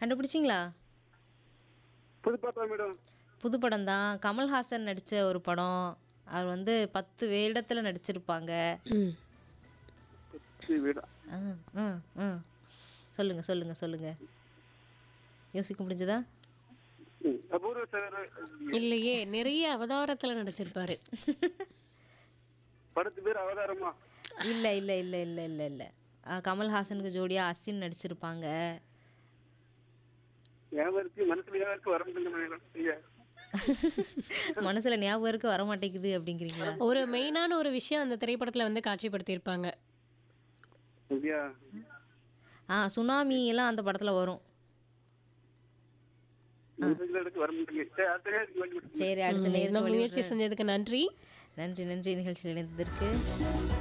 கண்டுபிடிச்சிங்களா புதுப்பாட்டா madam புது படம் தான் கமல்ஹாசன் நடித்த ஒரு படம் அவர் வந்து பத்து வேடத்தில் நடிச்சிருப்பாங்க ம் சரி, வீடா ஆ ஆ ஆ சொல்லுங்கள் சொல்லுங்கள் சொல்லுங்கள் யோசிக்க முடிஞ்சதா ம், அபூர்வ சார் இல்லையே நிறைய அவதாரத்துல நடிச்சிருப்பாரு படத்து பேர் அவதாரமா இல்லை இல்லை இல்லை இல்லை இல்லை இல்லை கமல்ஹாசனுக்கு ஜோடியாக அசின் நடிச்சிருப்பாங்க ஞாபகத்துக்கு மனசுல ஞாபகத்துக்கு வர முடியல மேடம் ஐயா மனசில் ஞாபகம் இருக்க வர மாட்டேங்குது அப்படிங்கிறீங்களா ஒரு மெயினான ஒரு விஷயம் அந்த திரைப்படத்துல வந்து காட்சிப்படுத்தியிருப்பாங்க ஐயா ஆ சுனாமி எல்லாம் அந்த படத்தில் வரும் மனசுல எனக்கு வர முடியல சரி அடுத்த நேரத்துக்கு வழி விடுங்க. சரி அடுத்த இந்த நேரம் முயற்சி செஞ்சதுக்கு நன்றி நன்றி நன்றி நிகழ்ச்சியில் இணைந்ததற்கு